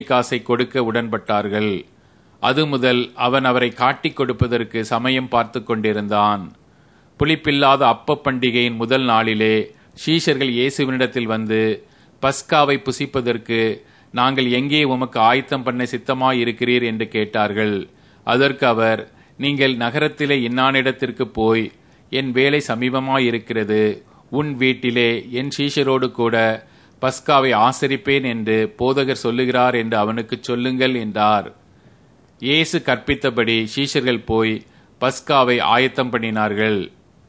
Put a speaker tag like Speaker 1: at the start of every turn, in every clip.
Speaker 1: வெள்ளிக்காசை கொடுக்க உடன்பட்டார்கள் அது முதல் அவன் அவரை காட்டிக் கொடுப்பதற்கு சமயம் பார்த்து கொண்டிருந்தான் புளிப்பில்லாத அப்ப பண்டிகையின் முதல் நாளிலே ஷீஷர்கள் இயேசுவினிடத்தில் வந்து பஸ்காவை புசிப்பதற்கு நாங்கள் எங்கே உமக்கு ஆயத்தம் பண்ண சித்தமாயிருக்கிறீர் என்று கேட்டார்கள் அதற்கு அவர் நீங்கள் நகரத்திலே இன்னானிடத்திற்கு போய் என் வேலை சமீபமாயிருக்கிறது உன் வீட்டிலே என் சீஷரோடு கூட பஸ்காவை ஆசரிப்பேன் என்று போதகர் சொல்லுகிறார் என்று அவனுக்கு சொல்லுங்கள் என்றார் இயேசு கற்பித்தபடி சீஷர்கள் போய் பஸ்காவை ஆயத்தம் பண்ணினார்கள்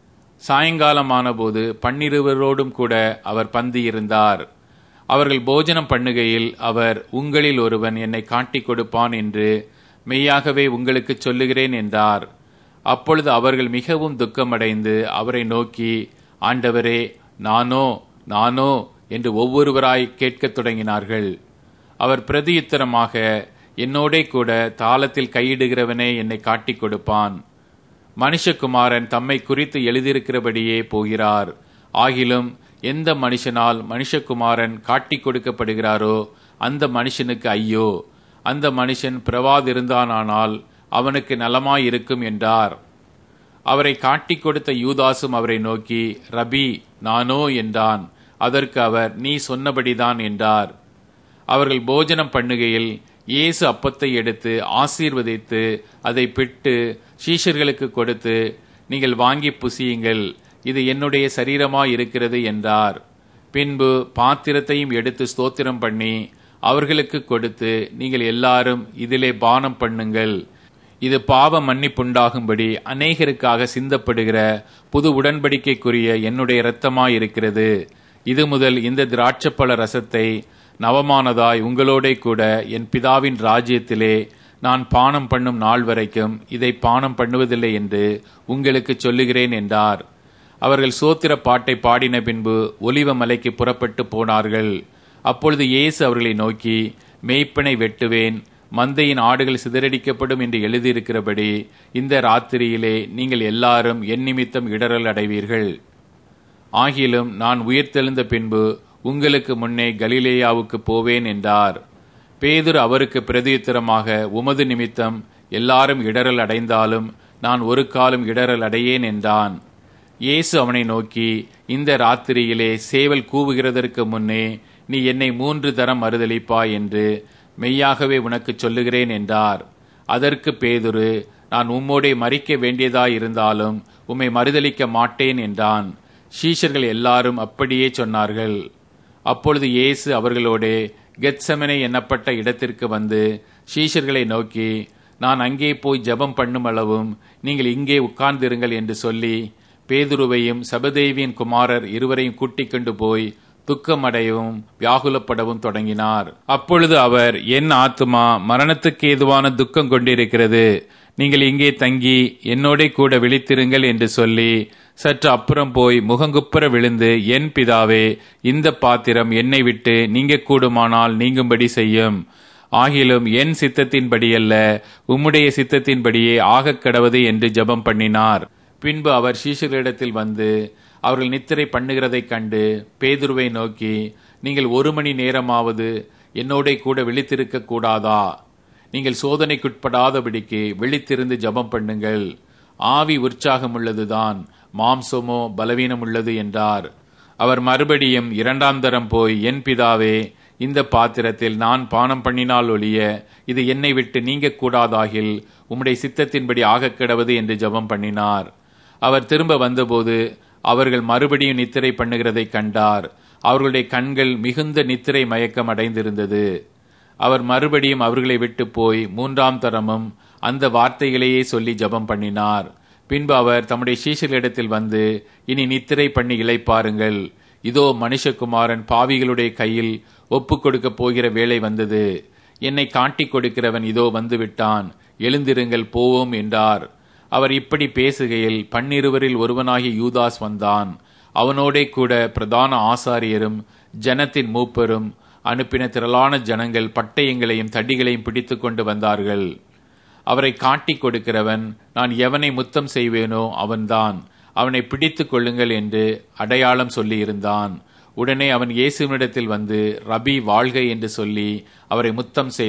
Speaker 1: சாயங்காலமானபோது பன்னிருவரோடும் கூட அவர் பந்தியிருந்தார் அவர்கள் போஜனம் பண்ணுகையில் அவர் உங்களில் ஒருவன் என்னை காட்டிக் கொடுப்பான் என்று மெய்யாகவே உங்களுக்கு சொல்லுகிறேன் என்றார் அப்பொழுது அவர்கள் மிகவும் துக்கமடைந்து அவரை நோக்கி ஆண்டவரே நானோ நானோ என்று ஒவ்வொருவராய் கேட்கத் தொடங்கினார்கள் அவர் பிரதியுத்தரமாக என்னோடே கூட தாளத்தில் கையிடுகிறவனே என்னை காட்டிக் கொடுப்பான் மனுஷகுமாரன் தம்மை குறித்து எழுதியிருக்கிறபடியே போகிறார் ஆகிலும் எந்த மனுஷனால் மனுஷகுமாரன் காட்டிக் கொடுக்கப்படுகிறாரோ அந்த மனுஷனுக்கு ஐயோ அந்த மனுஷன் பிரவாதிருந்தானால் அவனுக்கு நலமாயிருக்கும் என்றார் அவரை காட்டிக் கொடுத்த யூதாசும் அவரை நோக்கி ரபி நானோ என்றான் அதற்கு அவர் நீ சொன்னபடிதான் என்றார் அவர்கள் போஜனம் பண்ணுகையில் இயேசு அப்பத்தை எடுத்து ஆசீர்வதித்து அதை பிட்டு சீஷர்களுக்கு கொடுத்து நீங்கள் வாங்கி புசியுங்கள் இது என்னுடைய சரீரமாய் இருக்கிறது என்றார் பின்பு பாத்திரத்தையும் எடுத்து ஸ்தோத்திரம் பண்ணி அவர்களுக்கு கொடுத்து நீங்கள் எல்லாரும் இதிலே பானம் பண்ணுங்கள் இது பாவ மன்னிப்புண்டாகும்படி அநேகருக்காக சிந்தப்படுகிற புது உடன்படிக்கைக்குரிய என்னுடைய இரத்தமாய் இருக்கிறது இது முதல் இந்த திராட்சப்பழ ரசத்தை நவமானதாய் உங்களோட கூட என் பிதாவின் ராஜ்யத்திலே நான் பானம் பண்ணும் நாள் வரைக்கும் இதை பானம் பண்ணுவதில்லை என்று உங்களுக்கு சொல்லுகிறேன் என்றார் அவர்கள் சோத்திர பாட்டை பாடின பின்பு ஒலிவ மலைக்கு புறப்பட்டு போனார்கள் அப்பொழுது இயேசு அவர்களை நோக்கி மெய்ப்பனை வெட்டுவேன் மந்தையின் ஆடுகள் சிதறடிக்கப்படும் என்று எழுதியிருக்கிறபடி இந்த ராத்திரியிலே நீங்கள் எல்லாரும் என் நிமித்தம் இடரல் அடைவீர்கள் ஆகிலும் நான் உயிர்த்தெழுந்த பின்பு உங்களுக்கு முன்னே கலிலேயாவுக்கு போவேன் என்றார் பேதுரு அவருக்கு பிரதியுத்தரமாக உமது நிமித்தம் எல்லாரும் இடரல் அடைந்தாலும் நான் ஒரு காலம் இடரல் அடையேன் என்றான் இயேசு அவனை நோக்கி இந்த ராத்திரியிலே சேவல் கூவுகிறதற்கு முன்னே நீ என்னை மூன்று தரம் மறுதளிப்பாய் என்று மெய்யாகவே உனக்கு சொல்லுகிறேன் என்றார் அதற்கு பேதுரு நான் உம்மோடே மறிக்க வேண்டியதாயிருந்தாலும் உம்மை மறுதளிக்க மாட்டேன் என்றான் ஷீஷர்கள் எல்லாரும் அப்படியே சொன்னார்கள் அப்பொழுது இயேசு அவர்களோடே கெத்சமனை எண்ணப்பட்ட இடத்திற்கு வந்து ஷீஷர்களை நோக்கி நான் அங்கே போய் ஜெபம் பண்ணும் அளவும் நீங்கள் இங்கே உட்கார்ந்திருங்கள் என்று சொல்லி பேதுருவையும் சபதேவியின் குமாரர் இருவரையும் கூட்டிக் கொண்டு போய் துக்கமடையவும் வியாகுலப்படவும் தொடங்கினார் அப்பொழுது அவர் என் ஆத்துமா மரணத்துக்கு ஏதுவான துக்கம் கொண்டிருக்கிறது நீங்கள் இங்கே தங்கி என்னோட கூட விழித்திருங்கள் என்று சொல்லி சற்று அப்புறம் போய் முகங்குப்புற விழுந்து என் பிதாவே இந்த பாத்திரம் என்னை விட்டு நீங்க கூடுமானால் நீங்கும்படி செய்யும் ஆகிலும் என் சித்தத்தின்படியல்ல உம்முடைய சித்தத்தின்படியே ஆகக் கடவது என்று ஜெபம் பண்ணினார் பின்பு அவர் சீஷர்களிடத்தில் வந்து அவர்கள் நித்திரை பண்ணுகிறதைக் கண்டு பேதுருவை நோக்கி நீங்கள் ஒரு மணி நேரமாவது என்னோட கூட விழித்திருக்க கூடாதா நீங்கள் சோதனைக்குட்படாதபடிக்கு விழித்திருந்து ஜபம் பண்ணுங்கள் ஆவி உற்சாகம் உள்ளதுதான் மாம்சமோ பலவீனம் உள்ளது என்றார் அவர் மறுபடியும் இரண்டாம் தரம் போய் என் பிதாவே இந்த பாத்திரத்தில் நான் பானம் பண்ணினால் ஒழிய இது என்னை விட்டு நீங்க கூடாதாகில் உம்முடைய சித்தத்தின்படி ஆகக் கிடவது என்று ஜபம் பண்ணினார் அவர் திரும்ப வந்தபோது அவர்கள் மறுபடியும் நித்திரை பண்ணுகிறதை கண்டார் அவர்களுடைய கண்கள் மிகுந்த நித்திரை மயக்கம் அடைந்திருந்தது அவர் மறுபடியும் அவர்களை விட்டு போய் மூன்றாம் தரமும் அந்த வார்த்தைகளையே சொல்லி ஜபம் பண்ணினார் பின்பு அவர் தம்முடைய சீஷர்களிடத்தில் வந்து இனி நித்திரை பண்ணி இளைப்பாருங்கள் இதோ மனுஷகுமாரன் பாவிகளுடைய கையில் ஒப்பு கொடுக்க போகிற வேலை வந்தது என்னை காட்டிக் கொடுக்கிறவன் இதோ வந்துவிட்டான் எழுந்திருங்கள் போவோம் என்றார் அவர் இப்படி பேசுகையில் பன்னிருவரில் ஒருவனாகிய யூதாஸ் வந்தான் அவனோடே கூட பிரதான ஆசாரியரும் ஜனத்தின் மூப்பரும் அனுப்பின திரளான ஜனங்கள் பட்டயங்களையும் தடிகளையும் பிடித்து கொண்டு வந்தார்கள் அவரை காட்டிக் கொடுக்கிறவன் நான் எவனை முத்தம் செய்வேனோ அவன்தான் அவனை பிடித்துக் கொள்ளுங்கள் என்று அடையாளம் சொல்லியிருந்தான் உடனே அவன் இயேசுவினிடத்தில் வந்து ரபி வாழ்க என்று சொல்லி அவரை முத்தம் செய்து